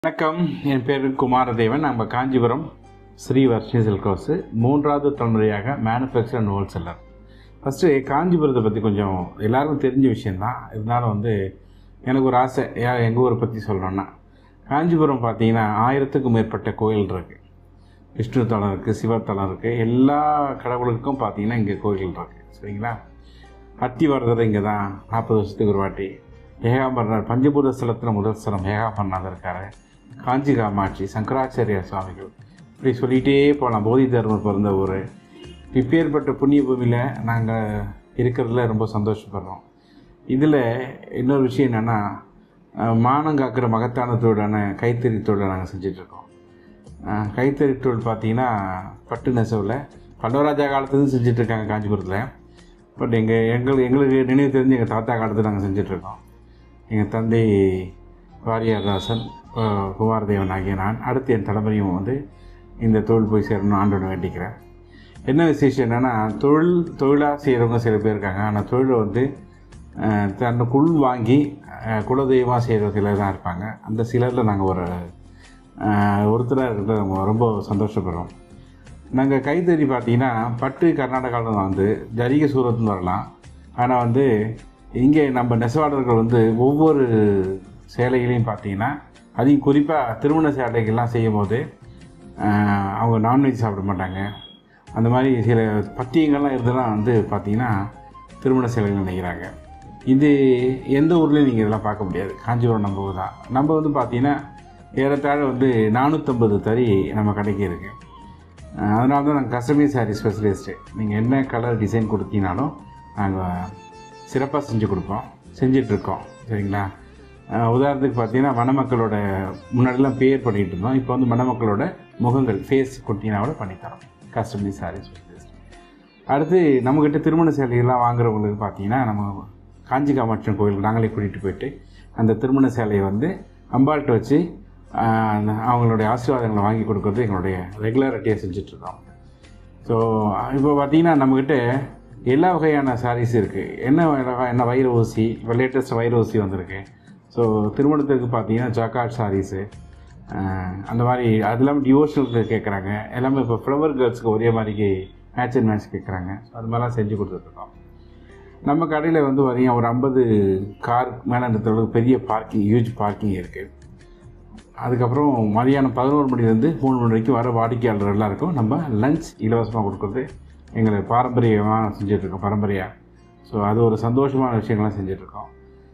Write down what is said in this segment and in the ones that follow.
வணக்கம் என் பேர் குமாரதேவன் நம்ம காஞ்சிபுரம் ஸ்ரீ வர்ஷி சில்கோஸு மூன்றாவது தலைமுறையாக மேனுஃபேக்சர் அண்ட் ஹோல்சேலர் ஃபஸ்ட்டு காஞ்சிபுரத்தை பற்றி கொஞ்சம் எல்லாருக்கும் தெரிஞ்ச விஷயந்தான் இருந்தாலும் வந்து எனக்கு ஒரு ஆசை ஏன் எங்கள் ஊரை பற்றி சொல்லணும்னா காஞ்சிபுரம் பார்த்தீங்கன்னா ஆயிரத்துக்கும் மேற்பட்ட கோயில் இருக்குது விஷ்ணு தலம் இருக்குது சிவத்தலம் இருக்குது எல்லா கடவுளுக்கும் பார்த்தீங்கன்னா இங்கே கோயில் இருக்குது சரிங்களா அத்திவரதர் இங்கே தான் நாற்பது வருஷத்துக்கு ஒரு வாட்டி ஏகாம்பரனார் பஞ்சபூத ஸ்தலத்தில் முதல் ஸ்தலம் ஏகாம்பரநாதர் இருக்கார் காஞ்சி காமாட்சி சங்கராச்சாரிய சுவாமிகள் இப்படி சொல்லிகிட்டே போகலாம் போதி தர்மர் பிறந்த ஊர் இப்பேற்பட்ட புண்ணிய பூமியில் நாங்கள் இருக்கிறதுல ரொம்ப சந்தோஷப்படுறோம் இதில் இன்னொரு விஷயம் என்னென்னா மானம் காக்கிற மகத்தான தொழிலான கைத்தறி தொழிலை நாங்கள் செஞ்சிட்ருக்கோம் கைத்தறி தொழில் பார்த்தீங்கன்னா பட்டு நெசவில் பல்லவராஜா காலத்துலேருந்து செஞ்சிட்ருக்காங்க காஞ்சிபுரத்தில் பட் எங்கள் எங்கள் எங்களுக்கு நினைவு தெரிஞ்சு எங்கள் தாத்தா காலத்தில் நாங்கள் செஞ்சிட்ருக்கோம் எங்கள் தந்தை வாரியாதாசன் அஹ், குமாரதேவன் ஆகிய நான் அடுத்து என் தலைமுறையும் வந்து இந்த தொழில் போய் சேரணும் ஆண்டோட வேண்டிக்கிறேன் என்ன விசேஷம் என்னென்னா தொழில் தொழிலாக செய்கிறவங்க சில பேர் இருக்காங்க ஆனால் தொழிலை வந்து அஹ், தன்னுக்குள் வாங்கி அஹ், குலதெய்வமாக செய்கிற சிலர் தான் இருப்பாங்க அந்த சிலரில் நாங்கள் ஒரு அஹ், ஒருத்தராக இருக்கிறது ரொம்ப- ரொம்ப சந்தோஷப்படுறோம் நாங்கள் கைத்தறி பார்த்தீங்கன்னா பட்டு கர்நாடகாவில் வந்து ஜரிகை சூரத்துன்னு வரலாம் ஆனால் வந்து இங்கே நம்ம நெசவாளர்கள் வந்து ஒவ்வொரு சேலைகளையும் பார்த்தீங்கன்னா அதிகம் குறிப்பாக திருமண சேலைகள்லாம் செய்யும் போது ஆஹ், அவங்க நான்வெஜ் சாப்பிட மாட்டாங்க அந்த மாதிரி சில பத்தியங்கள்லாம் இருந்தெல்லாம் வந்து பார்த்தீங்கன்னா திருமண சேலைகள் நினைக்கிறாங்க இது எந்த ஊர்லேயும் நீங்கள் இதெல்லாம் பார்க்க முடியாது காஞ்சிபுரம் நம்ம ஊர் தான் நம்ம வந்து பார்த்தீங்கன்னா ஏறத்தாழ வந்து நானூற்றம்பது தறி நம்ம கடைக்கு இருக்குது அதனால தான் நாங்கள் கஸ்டமைஸ் சாரீ ஸ்பெஷலிஸ்ட்டு நீங்கள் என்ன கலர் டிசைன் கொடுத்தீங்கனாலும் நாங்கள் சிறப்பாக செஞ்சு கொடுப்போம் செஞ்சிட்ருக்கோம் சரிங்களா அஹ் உதாரணத்துக்கு பார்த்தீங்கன்னா மணமக்களோட முன்னாடிலாம் பேர் பண்ணிகிட்டு இருந்தோம் இப்போ வந்து மணமக்களோட முகங்கள் ஃபேஸ் கொடுத்தீங்கன்னா கூட பண்ணித்தரோம் கஸ்டமைஸ் சாரீ ஸ்பெஷலிஸ்ட் அடுத்து நம்மக்கிட்ட திருமண சேலையெல்லாம் வாங்குறவங்களுக்கு பார்த்தீங்கன்னா நம்ம காஞ்சி காமாட்சி கோயிலுக்கு நாங்களே கூட்டிகிட்டு போயிட்டு அந்த திருமண சேலையை வந்து அம்பாள்கிட்ட வச்சு ஆஹ், அந்த அவங்களுடைய ஆசீர்வாதங்களை வாங்கி கொடுக்கறது எங்களுடைய ரெகுலாரிட்டியாக செஞ்சிட்ருக்கோம் ஸோ இப்போ பார்த்தீங்கன்னா நம்மக்கிட்ட எல்லா வகையான சாரீஸ் இருக்குது என்ன வகை- என்ன வைர ஊசி இப்போ லேட்டஸ்ட் வைர ஊசி வந்திருக்கு ஸோ திருமணத்துக்கு பார்த்தீங்கன்னா ஜாக்காட் சாரீஸு அந்த மாதிரி அது இல்லாமல் டிவோஷனலுக்கு கேட்குறாங்க எல்லாமே இப்போ ஃப்ளவர் கேர்ள்ஸ்க்கு ஒரே மாதிரி மேட்ச் அண்ட் மேட்ச் கேட்குறாங்க அது மாதிரிலாம் செஞ்சு கொடுத்துட்ருக்கோம் நம்ம கடையில் வந்து பார்த்தீங்கன்னா ஒரு ஐம்பது கார் மேலே நிறுத்துற அளவுக்கு பெரிய பார்க்கிங் ஹியூஜ் பார்க்கிங் இருக்குது அதுக்கப்புறம் மதியானம் பதினோரு மணிலேருந்து மூணு மணி வரைக்கும் வர வாடிக்கையாளர் எல்லாருக்கும் நம்ம லஞ்ச் இலவசமாக கொடுக்குறது எங்களை பாரம்பரியமாக செஞ்சிட்ருக்கோம் பரம்பரையாக ஸோ அது ஒரு சந்தோஷமான விஷயங்கள்லாம் செஞ்சிட்ருக்கோம்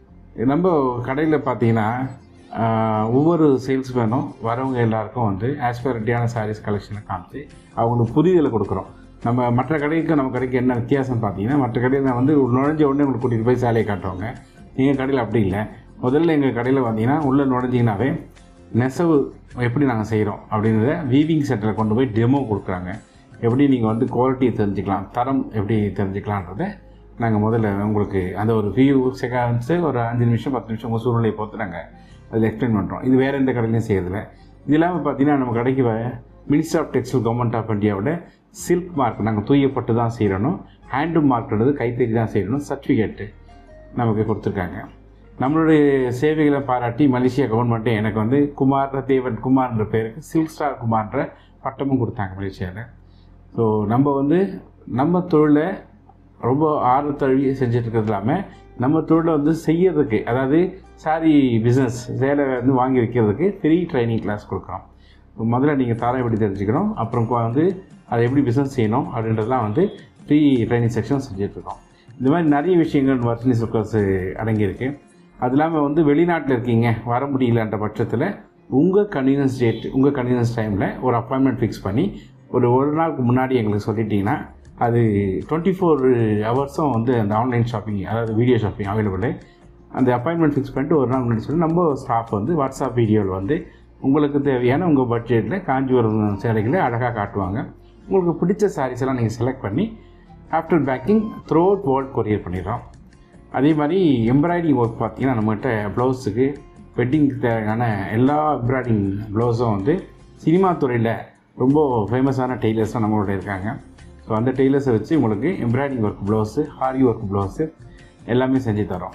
நம்ம கடையில் பார்த்தீங்கன்னா ஆஹ், ஒவ்வொரு சேல்ஸ்மேனும் வரவங்க எல்லாருக்கும் வந்து ஆஸ்பெரிட்டியான சாரீஸ் கலெக்ஷனை காமிச்சு அவங்களுக்கு புரிதலை கொடுக்குறோம் நம்ம மற்ற கடைக்கு நம்ம கடைக்கு என்ன வித்தியாசம் பார்த்தீங்கன்னா மற்ற கடையில் வந்து ஒரு நுழைஞ்ச உடனே உங்களுக்கு கூட்டிகிட்டு போய் சாலையை காட்டுவாங்க எங்கள் கடையில் அப்படி இல்லை முதல்ல எங்கள் கடையில் பார்த்தீங்கன்னா உள்ளே நுழைஞ்சிங்கனாவே நெசவு எப்படி நாங்கள் செய்கிறோம் அப்படின்றத வீவிங் சென்டரில் கொண்டு போய் டெமோ கொடுக்குறாங்க எப்படி நீங்கள் வந்து குவாலிட்டியை தெரிஞ்சுக்கலாம் தரம் எப்படி தெரிஞ்சுக்கலான்றத நாங்கள் முதல்ல உங்களுக்கு அந்த ஒரு ஃபியூ செகண்ட்ஸு ஒரு அஞ்சு நிமிஷம் பத்து நிமிஷம் உங்கள் சூழ்நிலையை பொறுத்து நாங்கள் அதில் எக்ஸ்பிளைன் பண்ணுறோம் இது வேறு எந்த கடையிலையும் செய்யறதில்ல இது இல்லாமல் பார்த்தீங்கன்னா நம்ம கடைக்கு minister of textile government of இந்தியாவோட சில்க் மார்க் நாங்கள் தூயப்பட்டு தான் செய்யணும் ஹேண்டும் மார்க்ன்றது கைத்தறி தான் செய்யணும் சர்டிஃபிகேட்டு நமக்கு கொடுத்துருக்காங்க நம்மளுடைய சேவைகளை பாராட்டி மலேசியா கவர்மெண்ட்டே எனக்கு வந்து குமார் தேவன் குமார்ன்ற பேருக்கு சில்க் ஸ்டார் குமார்ன்ற பட்டமும் கொடுத்தாங்க மலேசியாவில் ஸோ நம்ம வந்து நம்ம தொழிலை ரொம்ப ஆர்வத்தழுவி செஞ்சுட்டு இருக்கிறது இல்லாமல் நம்ம தொழிலை வந்து செய்யறதுக்கு அதாவது சாரி பிஸ்னஸ் சேலை வந்து வாங்கி வைக்கிறதுக்கு ஃப்ரீ ட்ரைனிங் கிளாஸ் கொடுக்குறோம் முதல்ல நீங்கள் தரம் எப்படி தெரிஞ்சுக்கணும் அப்புறம் கொ- வந்து அதை எப்படி பிஸ்னஸ் செய்யணும் அப்படின்றதெல்லாம் வந்து ஃப்ரீ ட்ரைனிங் செக்ஷன் செஞ்சுட்ருக்கோம் இந்த மாதிரி நிறைய விஷயங்கள் வர்த்தனி சுக்கர்ஸ் அடங்கியிருக்கு அது இல்லாமல் வந்து வெளிநாட்டில் இருக்கீங்க வர முடியலன்ற பட்சத்தில் உங்கள் கன்வீனியன்ஸ் டேட் உங்கள் கன்வீனியன்ஸ் டைமில் ஒரு அப்பாயின்மெண்ட் ஃபிக்ஸ் பண்ணி ஒரு ஒரு நாளுக்கு முன்னாடி எங்களுக்கு சொல்லிட்டீங்கன்னா அது டுவெண்ட்டி ஃபோர் ஹவர்ஸும் வந்து அந்த ஆன்லைன் ஷாப்பிங் அதாவது வீடியோ ஷாப்பிங் அவைலபிள் அந்த அப்பாயின்மெண்ட் ஃபிக்ஸ் பண்ணிட்டு ஒரு நாள் முன்னாடி சொல்லி நம்ம ஸ்டாஃப் வந்து வாட்ஸ்அப் வீடியோவில் வந்து உங்களுக்கு தேவையான உங்கள் பட்ஜெட்டில் காஞ்சிபுரம் சேலைகளை அழகாக காட்டுவாங்க உங்களுக்கு பிடிச்ச சாரீஸ் எல்லாம் நீங்கள் செலக்ட் பண்ணி after packing throughout world courier பண்ணிடுறோம் அதே மாதிரி எம்ப்ராய்டிங் ஒர்க் பார்த்தீங்கன்னா நம்மகிட்ட ப்ளவுஸுக்கு வெட்டிங்க்கு தேவையான எல்லா எம்ப்ராய்டிங் ப்ளவுஸும் வந்து சினிமா துறையில் ரொம்ப ஃபேமஸான டெய்லர்ஸ்லாம் நம்மளோட இருக்காங்க ஸோ அந்த டெய்லர்ஸை வச்சு உங்களுக்கு embroidering work blouse aari work blouse எல்லாமே செஞ்சு தரோம்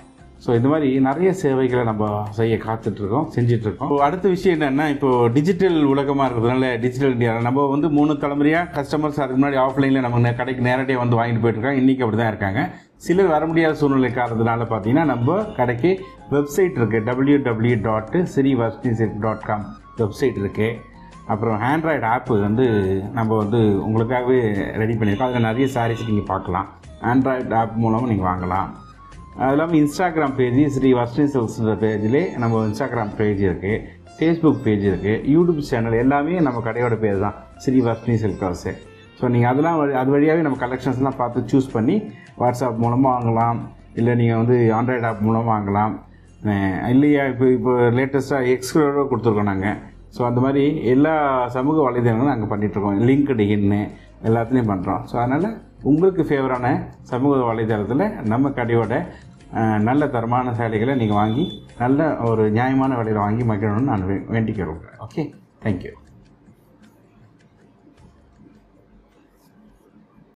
ஸோ இந்த மாதிரி நிறைய சேவைகளை நம்ம செய்ய காத்துட்ருக்கோம் செஞ்சிட்ருக்கோம் இப்போ அடுத்த விஷயம் என்னென்னா இப்போ டிஜிட்டல் உலகமாக இருக்கிறதுனால டிஜிட்டல் இந்தியா நம்ம வந்து மூணு தலைமுறையாக கஸ்டமர்ஸ் அதுக்கு முன்னாடி ஆஃப்லைனில் நம்ம நே- கடைக்கு நேரடியாக வந்து வாங்கிட்டு போயிட்டுருக்காங்க இன்றைக்கி அப்படி தான் இருக்காங்க சிலர் வர முடியாத சூழ்நிலை காரணத்தினால பார்த்தீங்கன்னா நம்ம கடைக்கு வெப்சைட் இருக்குது W W dot Sri dot com website இருக்குது அப்புறம் ஆண்ட்ராய்டு ஆப்பு வந்து நம்ம வந்து உங்களுக்காகவே ரெடி பண்ணியிருக்கோம் அதில் நிறைய சாரீஸ் நீங்கள் பார்க்கலாம் ஆண்ட்ராய்டு ஆப் மூலமாக நீங்கள் வாங்கலாம் அது இல்லாமல் இன்ஸ்டாகிராம் பேஜ் ஸ்ரீ வர்ஷினி சில்க்ஸ்ன்ற பேஜிலே நம்ம இன்ஸ்டாகிராம் பேஜ் இருக்குது ஃபேஸ்புக் பேஜ் இருக்குது யூடியூப் சேனல் எல்லாமே நம்ம கடையோட பேர் தான் Sri Varshini silk house so நீங்கள் அதெல்லாம் வழி- அது வழியாகவே நம்ம கலெக்ஷன்ஸ்லாம் பார்த்து சூஸ் பண்ணி வாட்ஸ்அப் மூலமாக வாங்கலாம் இல்லை நீங்கள் வந்து ஆண்ட்ராய்டு ஆப் மூலமாக வாங்கலாம் அஹ் இல்லையா இப்போ இப்போ லேட்டஸ்ட்டாக எக்ஸ்க்ளோட கொடுத்துருக்கோம் நாங்கள் ஸோ அந்த மாதிரி எல்லா சமூக வலைதளங்களும் நாங்கள் பண்ணிகிட்ருக்கோம் லிங்க்டு இன்னு எல்லாத்துலேயும் பண்ணுறோம் ஸோ அதனால் உங்களுக்கு ஃபேவரான சமூக வலைதளத்தில் நம்ம கடையோட அஹ், நல்ல தரமான சேலைகளை நீங்கள் வாங்கி நல்ல ஒரு நியாயமான விலையில் வாங்கி மகிழணும்னு நான் வே- வேண்டிக்கிறோம் ஓகே தேங்க்யூ